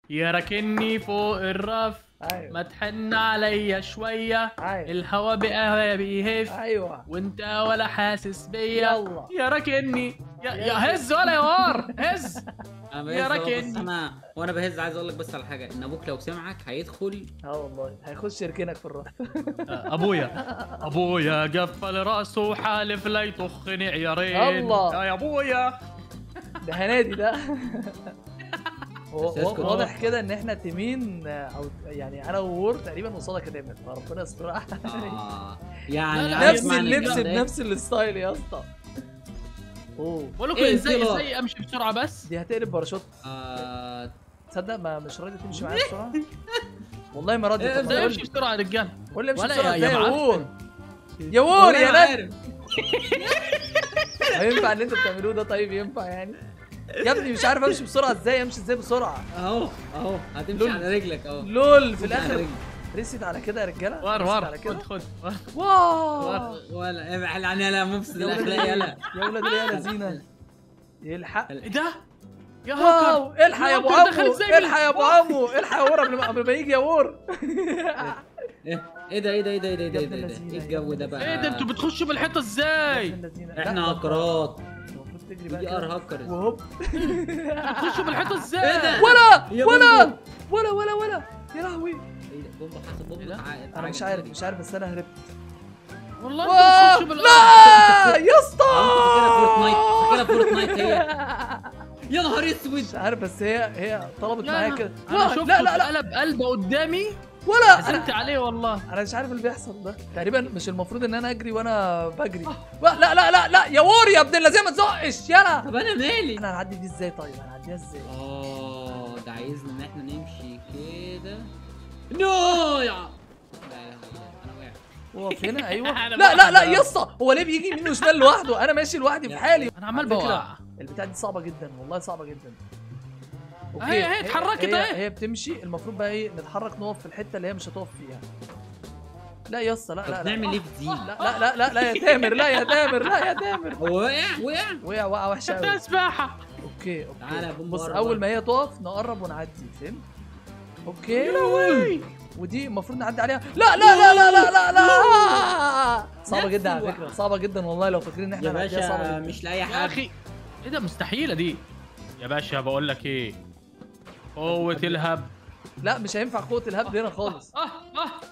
يا راكني فوق الرف ما ايوه تحن عليا شوية ايوه الهوا بقى بيهف ايوه وانت ولا حاسس بيا يلا يا راكني يا, يا هز ولا يا وار هز انا يا بهز أهو، راكن. بس انا وانا بهز عايز اقول لك بس على حاجه ان ابوك لو سمعك هيدخل اه والله هيخش يركنك في الرف ابويا ابويا قفل راسه وحالف لا يطخني عيارين الله. يا ابويا ده هنادي ده هو بس هو اسكت. واضح كده ان احنا تيمين آه، او يعني انا وور تقريبا قصادك يا تامر فربنا يستر اه يعني لا، لا، عايز نفس معنى اللبس الكلام ده. بنفس الستايل يا اسطى اوه بقول لكم إيه ازاي الكلام؟ ازاي امشي بسرعه بس دي هتقلب باراشوت آه، تصدق ما مش راضي تمشي معايا بسرعه والله ما راضي إيه، طب ازاي قول امشي لي بسرعه يا رجال قول لي امشي ولا بسرعه يا- يا ازاي يا معفن. وور يا وور والله يا أنا ناس عارف. هينفع اللي انتوا بتعملوه ده طيب ينفع يعني يا ابني مش عارف امشي بسرعه ازاي امشي ازاي بسرعه اهو اهو هتمشي لول. على رجلك اهو لول في تمشي على الاخر رجلك. رست على كده يا رجاله وار رست وار على كده خد خد واو ولا ابعد عن يلا مفسد يا ولاد الاخلاق يلا يا ولاد يا لذينه يلحق ايه ده يا واو هاكر الحق يا ابو هاكر دخل عمو إزاي من- الحق يا ابو عمو الحق يا ور قبل ما قبل ما يجي يا ور ايه ايه ده ايه ده ايه ده ايه ده ايه ده يا ابن ايه ده اللذينة، ايه يا الجو ابن ده بقى ايه ده انتوا بتخشوا بالحيطه ازاي احنا هكرات المفروض تجري بقى دي كده. ار هاكر وهوب بتخشوا بالحيطه ازاي ايه ده؟ ولا يا ولا بومبو. ولا ولا ولا يا لهوي ايه ده بومبا حاسب إيه بومبا ده؟ تعال- انا مش تعال. عارف مش عارف بس انا هربت والله واو، انتوا بتخشوا بالارض لا يا اسطى فاكرها فورتنايت فاكرها فورتنايت هي يا نهار اسود مش عارف بس هي هي طلبت لا، معايا أنا- كده انا لا شفته لا لا لا قلب قلبه قدامي ولا حزنت انا عليه والله انا مش عارف اللي بيحصل ده تقريبا مش المفروض ان انا اجري وانا بجري لا لا لا لا, لا يا وور يا ابن الذين ما تزقش يلا طب انا مالي انا هنعدي دي ازاي طيب هنعديها ازاي اه ده عايزنا ان احنا نمشي كده نو يا لا لا لا انا وقعت اقف هنا ايوه أنا لا لا لا بقى- يا اسطى هو ليه بيجي يمين وشمال لوحده انا ماشي لوحدي في حالي انا عمال على فكرة، بوقع البتاع دي صعبه جدا والله صعبه جدا هي- هي اتحركت هي, اهي. هي بتمشي المفروض بقى ايه نتحرك نقف في الحته اللي هي مش هتقف فيها لا يا اسطى لا لا طب لا نعمل ايه في دي لا لا لا لا لا يا تامر لا يا تامر لا يا تامر هو وقع وقع وقع وقع وحشه ده قوي سباحه اوكي اوكي تعالى يا بومبا بص قرب اول قرب. ما هي تقف نقرب ونعدي فهمت اوكي ودي المفروض نعدي عليها لا لا لا لا لا لا لا صعبه نفس جدا على الوقت. فكره صعبه جدا والله لو فاكرين ان احنا يا هنعديها صعبه باشا جدا مش لاي يا حد اخي ايه ده مستحيله دي يا باشا بقول لك ايه قوة الهب لا مش هينفع قوه الهبد هنا خالص اه اه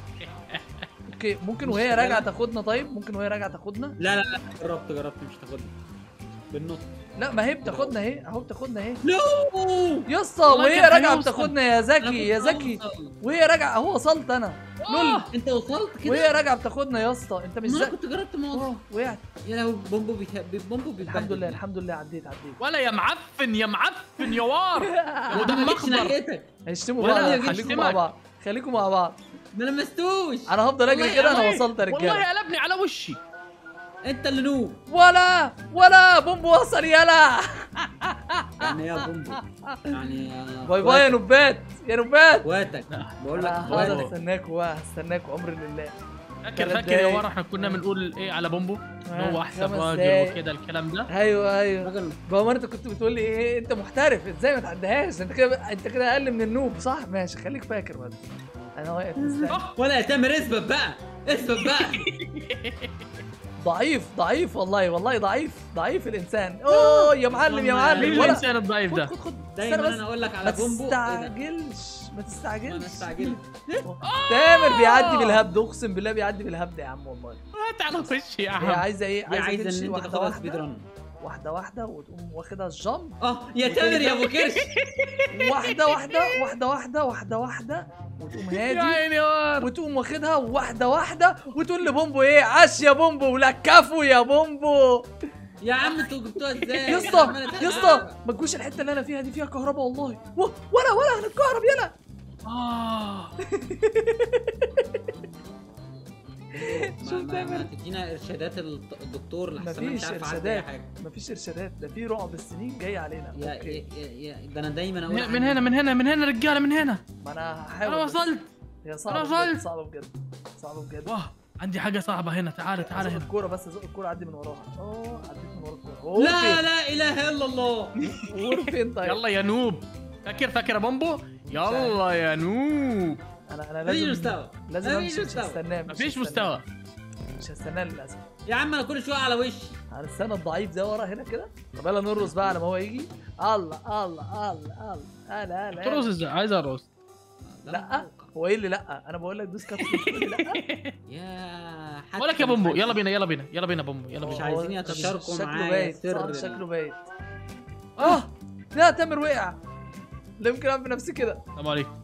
اوكي ممكن مش وهي شغالة. راجعه تاخدنا طيب ممكن وهي راجعه تاخدنا لا لا لا جربت جربت مش تاخدني بالنط لا ما هي بتاخدنا اهي اهو بتاخدنا اهي نو يا اسطى والله وهي كان راجعه هيوصل. بتاخدنا يا زكي يا زكي وهي راجعه اهو وصلت انا لول انت وصلت كده وهي راجعه بتاخدنا يا اسطى انت مش ما انا زكي كنت جربت ما اوصل اه وقعت يا لهوي بومبو بيت... بومبو بيتبهدل. الحمد لله الحمد لله عديت عديت ولا يا معفن يا معفن يا وار يا ودم ما جيتش أخضر. ناحيتك هيشتموا ولا بعض أنا خليكم هشتمك. مع بعض خليكم مع بعض ما لمستوش انا هفضل اجري والله- كده انا والله- وصلت يا رجاله والله قلبني على وشي انت اللي نوب ولا ولا بومبو وصل يلا يعني يا بومبو يعني يا باي باي يا نبات يا نبات اخواتك بقول لك انا هقعد اخواتك استناكوا بقى هستناكوا امر لله فاكر تلات فاكر يا دقايق. وار احنا كنا بنقول ايه على بومبو ان آه، هو احسن خمس راجل دقايق. وكده الكلام ده ايوه ايوه راجل بابا انت كنت بتقول لي ايه انت محترف ازاي ما تعديهاش انت كده انت كده اقل من النوب صح ماشي خليك فاكر بس انا واقف مستني آه، ولا يا تامر اثبت بقى اثبت بقى ضعيف ضعيف والله والله ضعيف ضعيف الانسان اوه يا معلم يا والله. معلم مين ولا الانسان الضعيف خد ده خد خد دايما استنى بس انا اقول لك ما على بومبو إيه ده؟ تستعجلش ما ما تستعجلش انا استعجلت تامر بيعدي بالهبد اقسم بالله بيعدي بالهبد يا عم والله هات على وشي يا هي عم عايزه ايه هي عايزه عايزه تمشي ان انت واحده تاخدها سبيد واحده ران واحده واحده وتقوم واخدها الجامب اه يا تامر يا ابو كرش واحده واحده واحده واحده واحده واحده وتقوم يا هادي عيني يا وار وتقوم واخدها واحده واحده وتقول لبومبو ايه عاش يا بومبو لكفوا يا بومبو يا عم انتوا جبتوها ازاي يا اسطى عمالة يا اسطى ما تجوش الحته اللي انا فيها دي فيها كهرباء والله و- ولا ولا هنتكهرب يلا اه ما, شوف ما, ما تامر. تدينا ارشادات الط- الدكتور لحسن انا مفيش مش عارف اعدي اي ارشادات حاجه مفيش ارشادات ده في رعب السنين جاي علينا يا, اوكي يا, يا, يا ده انا دايما اقول من من عنه. هنا من هنا من هنا رجاله من هنا ما انا هحاول انا بس. وصلت هي صعبه أنا بجد وصلت. صعبه بجد صعبه بجد واه عندي حاجه صعبه هنا تعالى تعالى زق هنا الكوره بس زق الكوره عدي من وراها اه عديت من ورا الكوره أوه، لا فين؟ لا اله الا الله وور فين طيب يلا يا نوب فاكر فاكر يا بومبو يلا يا نوب انا انا مفيش لازم مستوى لازم مفيش امشي مش مستوى. هستناه مش مفيش هستناه. مستوى مش هستناه للاسف يا عم انا كل شويه على وشي هنستنى الضعيف ده ورا هنا كده طب يلا نرقص بقى على ما هو يجي الله الله الله الله هلا هلا ترقص ازاي عايز ارقص لا هو ايه اللي لا انا بقول لك دوس كف تقول لي لا يا حتى بقول لك يا بومبو يلا بينا يلا بينا يلا بينا بومبو يلا مش بينا عايزين هو يتشاركوا شكله معايا بايت سر صح؟ ال- شكله بايت اه لا تامر وقع لا يمكن اعمل نفسي كده السلام عليكم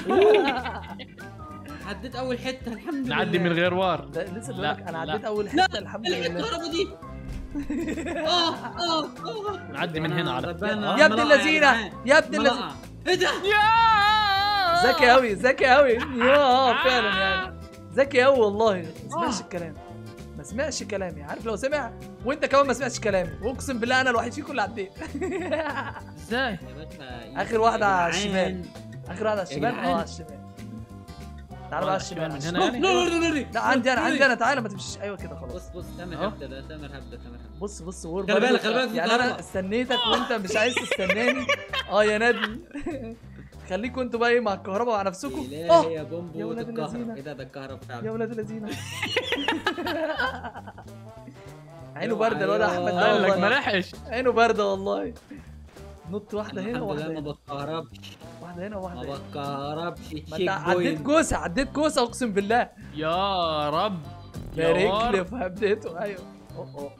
عديت اول حته الحمد لله نعدي من غير وار ده لسه بقول لا، لك انا لا. عديت اول لا، حته الحمد لله الكهرباء دي اه اه اه نعدي من هنا على ربنا يا ابن ملقع اللذينه جدعان. يا ابن اللذينه ملقع. ايه ده؟ ذكي قوي ذكي قوي يا فعلا يعني ذكي قوي والله ما سمعش الكلام ما سمعش كلامي عارف لو سمع وانت كمان ما سمعتش كلامي اقسم بالله انا الوحيد فيكم اللي عديت ازاي يا باشا آخر واحدة يا على جدعان. الشمال. اخر واحد على الشمال جدعان. اه على الشمال تعال بقى على الشمال من على هنا الشمال. يعني لا لا لا لا لا عندي انا عندي انا تعالى ما تمشيش ايوه كده خلاص بص بص تامر أهو. هبدا ده تامر هبدا تامر هبدا بص بص ور خلي برضه. بالك- خلي بالك في يعني انا كهرباء. استنيتك وانت مش عايز تستناني اه يا ندل خليكوا انتوا بقى ايه مع الكهرباء مع نفسكم إلهي اه يا بومبو يا ولاد تتكهرب. اللذينة. ايه ده ده الكهرب يا فعلا ولاد الذين عينه أيوة، بارده الواد أيوة. احمد ده قال لك ما والله لحقش عينه بارده والله نط واحده هنا الحمد وواحده لله ما هنا بتكهربش واحده هنا ما وواحده هنا بتكهربش ما انت تشيك عديت بوينت كوسه عديت كوسه اقسم بالله يا رب يا بارك لي وار. في هبدته ايوه أوه،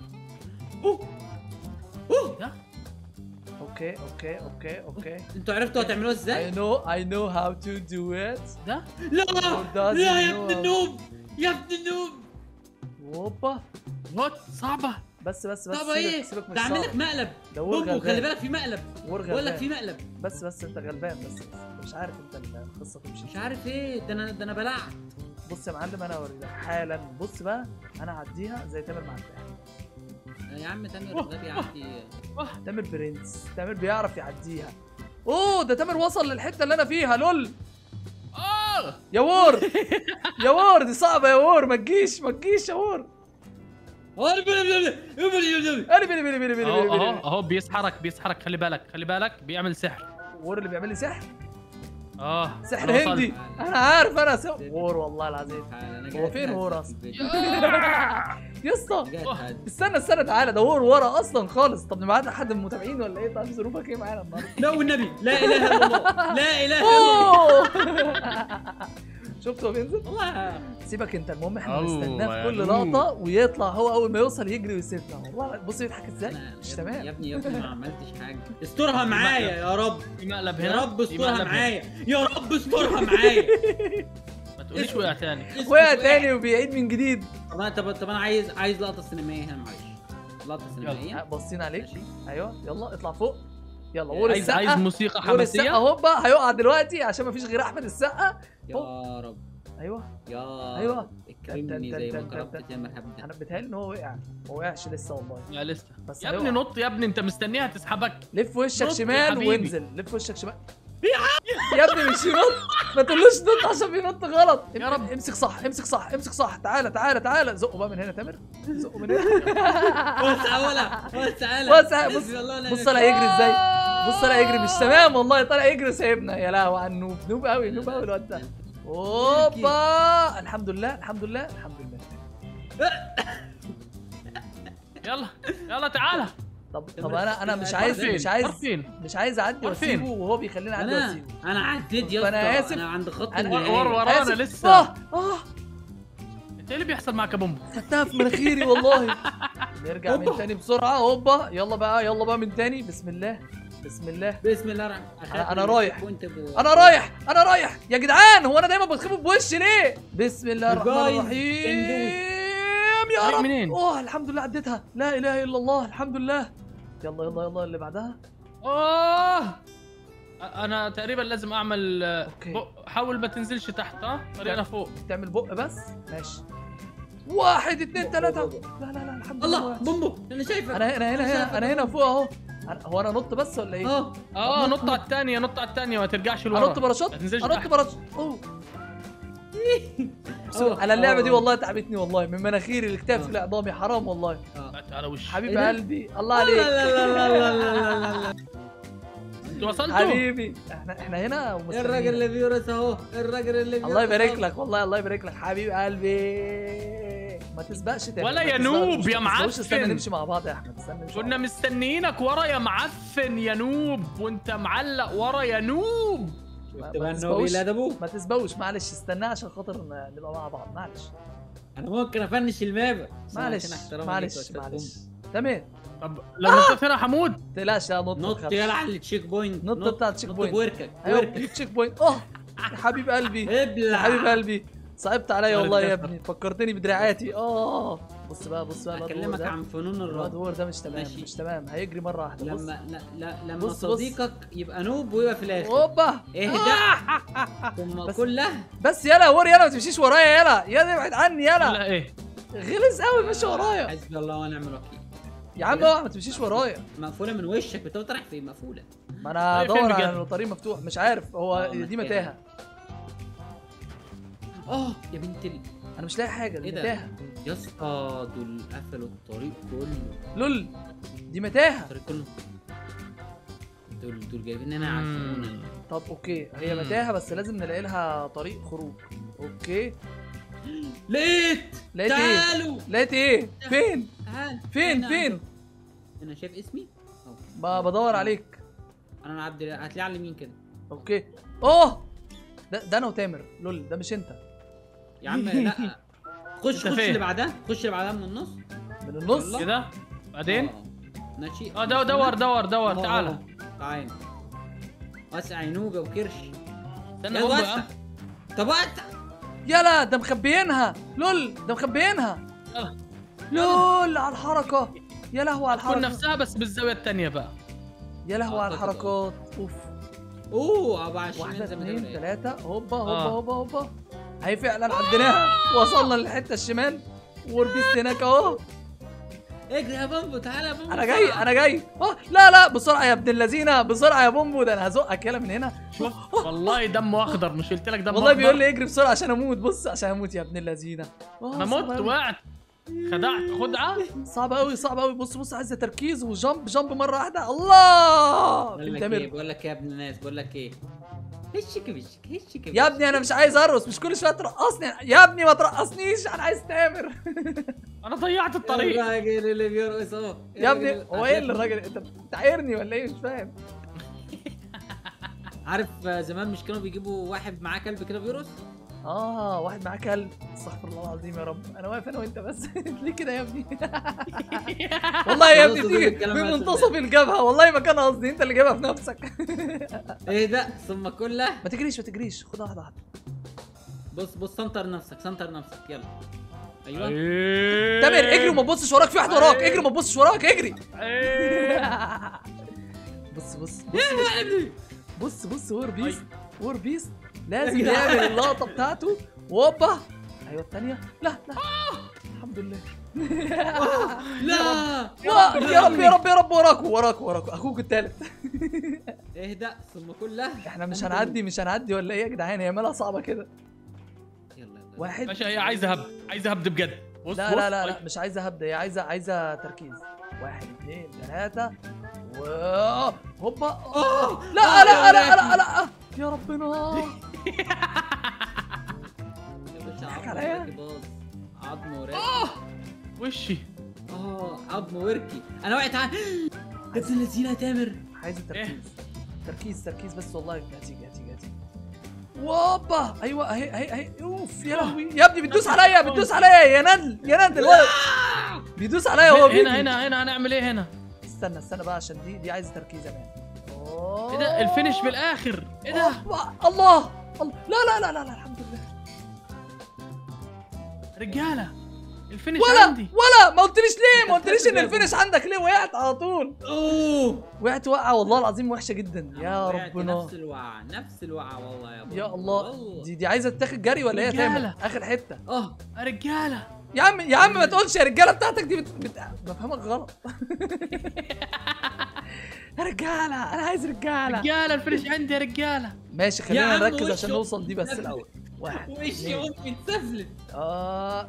أوه. ده اوكي اوكي اوكي اوكي انتوا عرفتوا هتعملوها I ازاي؟ know I know how to do it ده لا doesn't لا يا know ابن how- النوب يا ابن النوب هوبا وات صعبة بس بس بس طب سيبك ايه؟ سيبك من ده عامل لك الصعب مقلب ده ور بومبو خلي غلبان بالك في مقلب ور بقول لك غلبان في مقلب بس بس انت غلبان بس بس. انت مش عارف انت القصه تمشي مش عارف ايه ده انا ده انا بلعت بص يا معلم انا هوريلك حالا بص بقى انا هعديها زي تامر معديها يا عم تامر ده بيعدي تامر برنس تامر بيعرف يعديها اوه ده تامر وصل للحته اللي انا فيها لول اه يا وور يا وور دي صعبه يا وور ما تجيش ما تجيش يا وور انا بيلي بيلي بيلي بيلي اهو بيلي اهو بيلي اهو بيسحرك بيسحرك خلي بالك خلي بالك بيعمل سحر وور اللي بيعمل لي سحر اه سحر أنا وصلت. هندي انا عارف انا سو... وور والله العظيم هو فين وور أصلا؟ يا اسطى استنى استنى تعالى ده وور ورا اصلا خالص طب نبعت حد من المتابعين ولا ايه طب ظروفك ايه معانا النهارده لا والنبي لا اله الا الله لا اله الا الله اوه شفت هو بينزل والله سيبك انت المهم احنا الله نستناه في يا كل نور. لقطه ويطلع هو اول ما يوصل يجري ويسيبنا والله بص يضحك ازاي أنا- مش يا تمام ابني- يا ابني يا ابني ما عملتش حاجه استرها معايا يا رب في مقلب هنا يا رب في استرها مقلب هنا. معايا يا رب استرها معايا ما تقوليش وقع تاني وقع تاني وبيعيد من جديد طب انا طب طب انا عايز عايز لقطه سينمائيه هنا معلش لقطه ها، سينمائيه باصين عليك ماشي. ايوه يلا اطلع فوق يلا وور عايز عايز السقا موسيقى وور السقا حماسية هوبا هيقع دلوقتي عشان ما فيش غير احمد السقا يا رب ايوه يا أيوه. رب اكرمني زي ما تن- تن- كرمت تن- تامر هبدا انا بيتهيألي ان هو وقع ما وقعش لسه والله لا لسه بس يا هيقع. ابني نط يا ابني انت مستنيها تسحبك لف وشك نط يا شمال حبيبي. وانزل لف وشك شمال يا ابني مش ينط ما تقولوش نط عشان بينط غلط يا رب. امسك صح امسك صح امسك صح تعالى تعالى تعالى زقه بقى من هنا تامر زقه من هنا وسع ولا وسع ولا وسع، بص- حسبي الله ونعم بص الوكيل. طالع يجري ازاي بص طالع يجري مش تمام والله طالع يجري وسايبنا يا لهوي على النوب نوب قوي نوب قوي الواد ده اوبا الحمد لله الحمد لله الحمد لله يلا يلا تعالى طب طب انا انا مش عايز فين؟ مش عايز فين؟ مش عايز اعدي راح فين؟ واسيبه وهو بيخليني اعدي انا واسيبه انا عديت يا أنا اسطى آسف. انا عند خط أنا- النهايه ور- ورانا آسف. لسه. اه اه انت ايه اللي بيحصل معاك يا بومبو خدتها في مناخيري والله نرجع من تاني بسرعه هوبا يلا بقى يلا بقى من تاني بسم الله بسم الله بسم الله الرحمن الرحيم أنا- أنا رايح. وانت بو... انا رايح انا رايح يا جدعان هو انا دايما بتخبط بوشي ليه بسم الله الرحمن Guys, الرحيم يا طريق رب منين؟ اوه الحمد لله عديتها لا اله الا الله الحمد لله يلا يلا يلا اللي بعدها اه انا تقريبا لازم اعمل آه، أوكي. بق- حاول ما تنزلش تحت ها خلينا فوق تعمل بق بس ماشي واحد اتنين تلاتة لا لا لا الحمد لله الله بومبو انا شايفك انا هنا هنا هنا انا هنا فوق اهو أنا- هو انا نط بس ولا ايه؟ اه اه نط على الثانيه نط على الثانيه ما ترجعش لورا انط باراشوت ما تنزلش انط تحت. باراشوت اوه بس أوه. انا اللعبه دي أوه. والله تعبتني والله من مناخيري لكتافي أوه. لعظامي حرام والله اه بقت على وشي حبيب إيه ده؟ قلبي الله لا عليك لا لا لا لا لا لا لا انتوا وصلتوا حبيبي احنا احنا هنا ومستنيين. الراجل اللي بيورث اهو الراجل اللي بيورث الله يبارك أهو. لك والله الله يبارك لك حبيب قلبي ما تسبقش تاني ولا ما يا تسبقش. نوب مش- يا ما تسبقوش، استنى معفن. نمشي مع بعض يا احمد استنى نمشي كنا مع مستنيينك ورا يا معفن يا نوب وانت معلق ورا يا نوب شفت ما بقى انه تسبقوش. بيلاد ابوه بعض. ما تسبقوش معلش استنى عشان خاطر ن- نبقى مع بعض معلش انا ممكن افنش الماب بس أنا معلش عشان احترامي ليك معلش وأستاذكم. معلش تمام طب لو نطيت هنا حمود تقلقش لا نط نط تخافش. يلا على التشيك بوينت نط بتاع التشيك بوينت. بوركك ايوه بوركك تشيك بوينت اه يا حبيب قلبي يا ابلع حبيب قلبي صعبت عليا طيب، والله يا كفر. ابني فكرتني بدراعاتي اه بص بقى بص بقى الواد وور اكلمك ده عن فنون الواد الرد وور ده مش تمام ماشي. مش تمام هيجري مره واحده بص لما لا لا لما بص، بص. صديقك يبقى نوب ويبقى في الاخر اوبا اهدى ثم بس- كلها بس يلا يا وور يلا ما تمشيش ورايا يلا يلا ابعد عني يلا لا ايه غلس قوي ماشي ورايا حسبي الله ونعم الوكيل يا عم اوعى ما تمشيش ورايا مقفوله من وشك بتقعد رايح فين مقفوله ما انا طيب، فين ادور بجد؟ على طريق مفتوح مش عارف هو آه، دي مكان. متاهه اه يا بنت ال... انا مش لاقي حاجه دي ايه ده متاهه يا اسطى دول قفلوا الطريق كله لول دي متاهه الطريق كله دول دول جايبين هنا يعذبونا طب اوكي هي مم. متاهه بس لازم نلاقي لها طريق خروج اوكي لقيت لقيت ايه تعالوا لقيت ايه فين تعال فين هنا فين عندكم. هنا شايف اسمي أهو. ما بدور عليك انا عبد هتلاقيه على اليمين كده اوكي اوه ده ده انا وتامر لول ده مش انت يا عم لا خش أنت خش فين؟ اللي بعدها خش اللي بعدها من النص من النص يلا. كده بعدين آه. ماشي اه دور دور دور دور أهو، تعالى أهو. تعال وسع نوبه وكرش استنى يلا بومبو يا وسع عم. طب وسع يلا ده مخبيينها لول ده مخبيينها يلا. لول على الحركه يا لهوي على تكون الحركه نفسها بس بالزاويه الثانيه بقى يا لهوي على أعتقد الحركات اوف اوه 24 واحده زي ما اثنين تقول. ثلاثه هوبا هوبا آه. هوبا هوبا هي فعلا عديناها وصلنا للحته الشمال وربيست هناك اهو اجري يا بامبو تعالى يا بامبو انا جاي انا جاي اه لا لا بسرعه يا ابن اللذينه بسرعه يا بومبو ده انا هزقك يلا من هنا شوف والله دمه اخضر مش قلت لك دمه والله أخضر؟ بيقول لي اجري بسرعه عشان اموت بص عشان اموت يا ابن اللذينه آه، انا صعب مت أوي. وقعت خدعت خدعه صعب قوي صعب قوي بص بص عايزه تركيز وجامب جامب مره واحده الله بقول فين لك ايه تامر بقول لك يا ابن الناس بقول لك ايه هشك بشك هشك يا ابني انا مش عايز ارقص مش كل شويه ترقصني يا ابني ما ترقصنيش انا عايز تامر انا ضيعت الطريق الراجل اللي بيرقص اهو يا ابني هو ايه اللي الراجل انت بتعايرني ولا ايه مش فاهم عارف آه، زمان مش كانوا بيجيبوا واحد معاه كلب كده بيرقص اه واحد معاه كلب استغفر الله العظيم يا رب انا واقف انا وانت بس ليه كده يا ابني والله يا ابني خلاص، تيجي الكلام في هذا منتصف الجبهه والله ما كان قصدي انت اللي جايبها في نفسك ايه ده ثم كله ما تجريش ما تجريش خدها واحده واحده بص بص سنتر نفسك سنتر نفسك يلا ايوه أيوه. تامر اجري وما تبصش وراك في واحد وراك اجري وما تبصش وراك اجري أيوه. بص بص بص بص بص وور بيست وور بيست لازم يا جدعان. يعمل اللقطه بتاعته وهوبا ايوه الثانيه لا لا الحمد لله لا وا- يا رب يا رب يا رب وراكوا وراكوا وراكوا اخوك الثالث اهدى ثم كله احنا مش هنعدي مش هنعدي ولا ايه يا جدعان هي مالها صعبه كده يلا يلا واحد باشا هي عايزه هبد عايزه هبد بجد بص لا بص. لا لا لا مش عايزه هبدا هي عايزه عايزه تركيز واحد اثنين ثلاثة و هوبا أوه. لا لا آه، لا لا لا يا ربنا يا باشا ضحك عظم عليا. وركي باظ عظم وركي وشي اه عظم وركي انا وقعت على يا ابن الذين يا تامر عايزه تركيز تركيز تركيز بس والله هتيجي هتيجي هتيجي وابا ايوه اهي اهي اهي اوف يا لهوي يا ابني بتدوس عليا بتدوس عليا يا ندل يا ندل الولد بيدوس عليا هو بيجري. هنا هنا هنا هنعمل ايه هنا استنى استنى بقى عشان دي دي عايزه تركيز يا مان ايه ده الفينش بالاخر ايه ده أوبا، الله الله لا لا لا لا, لا الحمد لله رجاله الفينش ولا عندي ولا ما قلتليش ليه ما قلتليش ان الفينش عندك ليه وقعت على طول اوه وقعت وقعه والله العظيم وحشه جدا يا وقعت ربنا نفس الوقعه نفس الوقعه والله يا يا بابا. الله والله. دي دي عايزه تاخد جري ولا ايه يا تامر رجالة. اخر حته اه يا رجاله يا عم يا عم ما تقولش يا رجاله بتاعتك دي بت... بت... بفهمك غلط يا رجاله انا عايز رجاله رجاله الفينش عندي يا رجاله ماشي يا خلينا عم نركز وشه عشان نوصل دي بس اتسفلت. الاول واحد وشي اثنين امي اتسفلت اه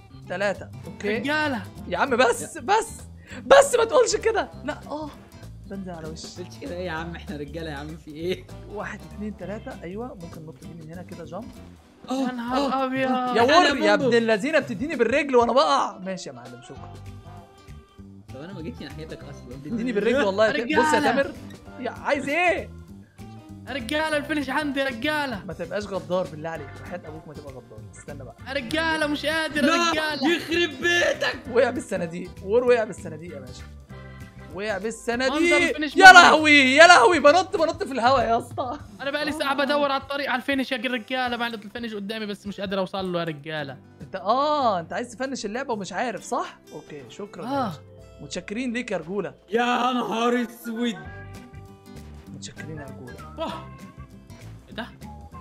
ثلاثة اوكي رجاله يا عم بس بس بس ما تقولش كده لا اه بنزل على وش قلتش كده ايه يا عم احنا رجاله يا عم في ايه واحد اتنين تلاته ايوه ممكن نط دي من هنا كده جامب يا نهار ابيض يا تعالى ور يا يا بومبو. ابن اللذينه بتديني بالرجل وانا بقع ماشي يا معلم شكرا طب انا ما جيتش ناحيتك اصلا تديني بالرجل والله يا ت- رجالة. بص يا تامر يا عايز ايه يا رجاله الفينش عندي يا رجاله ما تبقاش غدار بالله عليك وحياة ابوك ما تبقى غدار استنى بقى يا رجاله مش قادر يا لا رجاله يخرب بيتك وقع بالصناديق وور وقع بالصناديق يا باشا وقع منظر بالصناديق الفينش يا منظر. لهوي يا لهوي بنط بنط في الهواء يا اسطى انا بقى لي ساعه بدور على الطريق على الفينش يا رجاله معلق الفينش قدامي بس مش قادر اوصل له يا رجاله انت اه انت عايز تفنش اللعبه ومش عارف صح اوكي شكرا يا اه باشا. متشكرين ليك يا رجوله يا نهار اسود متشكرين يا رجوله واه ايه ده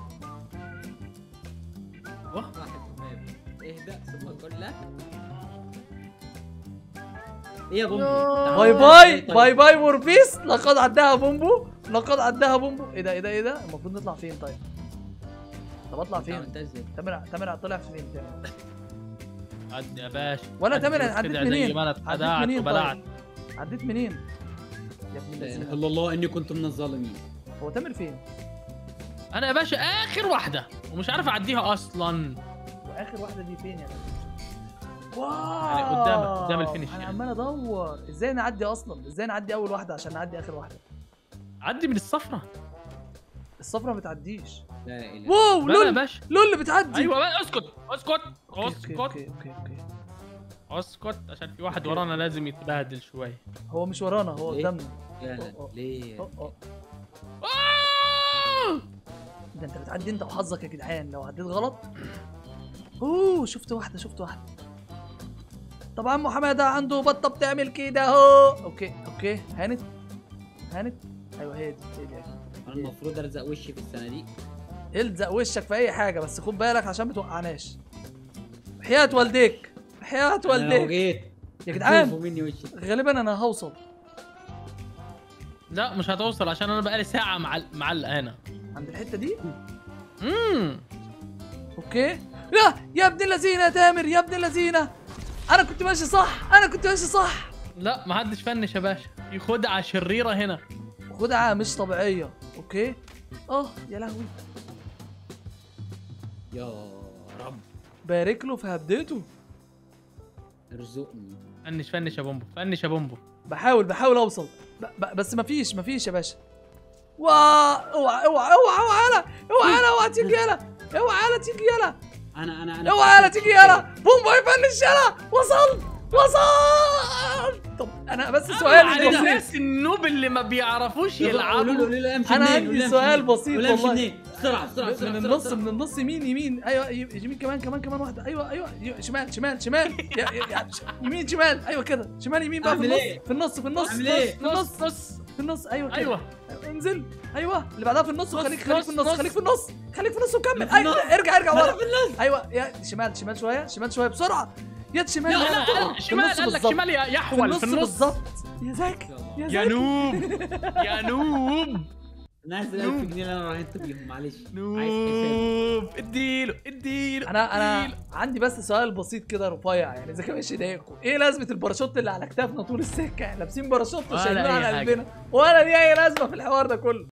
واه واحد تمام اهدى ثم قل لك ايه يا بومبو يوه. تعال باي باي طيب. باي باي موربيس لقد عداها بومبو لقد عداها بومبو ايه ده ايه ده ايه ده المفروض نطلع فين طيب طب اطلع انت فين عملتها ازاي؟ تامر تامر طلع فين تامر عدي يا باشا ولا عدي تامر كده عديت زي منين ما انا عديت اتخدعت منين وبلعت طيب عديت منين يا ابن لا اله اللذينه الا الله اني كنت من الظالمين هو تامر فين انا يا باشا اخر واحده ومش عارف اعديها اصلا واخر واحده دي فين يا باشا واو يعني قدامك- قدام الفينش انا يعني. عمال ادور ازاي نعدي اصلا ازاي نعدي اول واحده عشان نعدي اخر واحده عدي من الصفرة الصفرة ما بتعديش لا اله واو بقى يا لول باشا لول بتعدي ايوه بقى اسكت اسكت اوكي اوكي اسكت اوكي اوكي اوكي اسكت عشان في واحد أوكي. ورانا لازم يتبهدل شويه هو مش ورانا هو إيه؟ قدامنا يا لا أوه، أوه. ليه أوه، أوه. آه! ده انت بتعدي انت وحظك يا جدعان لو عديت غلط اوه شفت واحده شفت واحده طبعا عمو حماده عنده بطه بتعمل كده اهو اوكي اوكي هانت هانت ايوه هي دي هي دي انا المفروض الزق وشي في الصناديق الزق وشك في اي حاجه بس خد بالك عشان ما توقعناش حياة والديك حياة انا لو والديك جيت يا جدعان هتشوفوا مني وشي غالبا انا هوصل لا مش هتوصل عشان انا بقالي ساعه مع معلق هنا عند الحته دي امم اوكي لا يا ابن اللذينه يا تامر يا ابن اللذينه انا كنت ماشي صح انا كنت ماشي صح لا ما حدش فنش يا باشا في خدعه شريره هنا خدعه مش طبيعيه اوكي اه يا لهوي يا رب بارك له في هبدته ارزقني فنش فنش يا بومبو فنش يا بومبو بحاول بحاول اوصل ب ب بس مفيش مفيش يا باشا وا اوعى اوعى اوعى اوعى يلا اوعى يلا اوعى تيجي يلا اوعى يلا تيجي يلا انا انا انا اوعى يلا تيجي يلا بوم يفنش يلا وصلت وصلت طب انا بس سؤال على بسيط الناس النوب اللي ما بيعرفوش قولوا له يلعبوا قولوا له امشي أنا منين، عندي قولوا له امشي سؤال منين. بسيط قولوا له امشي والله. منين بسرعه بسرعه بسرعه من بسرعة، النص بسرعة. من النص يمين يمين ايوه ي- يمين كمان كمان كمان واحده ايوه ايوه ي- شمال شمال شمال يا- يا- يا- يمين شمال ايوه كده شمال يمين بقى في أعمل النص إيه؟ في النص في النص أعمل في إيه؟ النص نص نص في النص ايوه كده ايوه انزل ايوه اللي بعدها في النص نص، وخليك خليك نص، في النص نص. خليك في النص خليك في النص وكمل في ايوه النص. ارجع ارجع ورا في النص ايوه يا شمال شمال شويه شمال شويه بسرعه يد شمال لا يد لا شمال. لا في شمال النص قال لك بالظبط. شمال يا في يحول النص في النص بالظبط يا زكي يا يا زكي نوب يا نوب انا عايز ال 1000 جنيه اللي انا راهنت بيهم معلش عايز حساب نوب اديله اديله انا انا اديله. عندي بس سؤال بسيط كده رفيع يعني اذا كان مش يضايقكم ايه لازمه الباراشوت اللي على كتافنا طول السكه يعني لابسين باراشوت ولا وشايلينه أي على حاجة. قلبنا ولا دي اي لازمه في الحوار ده كله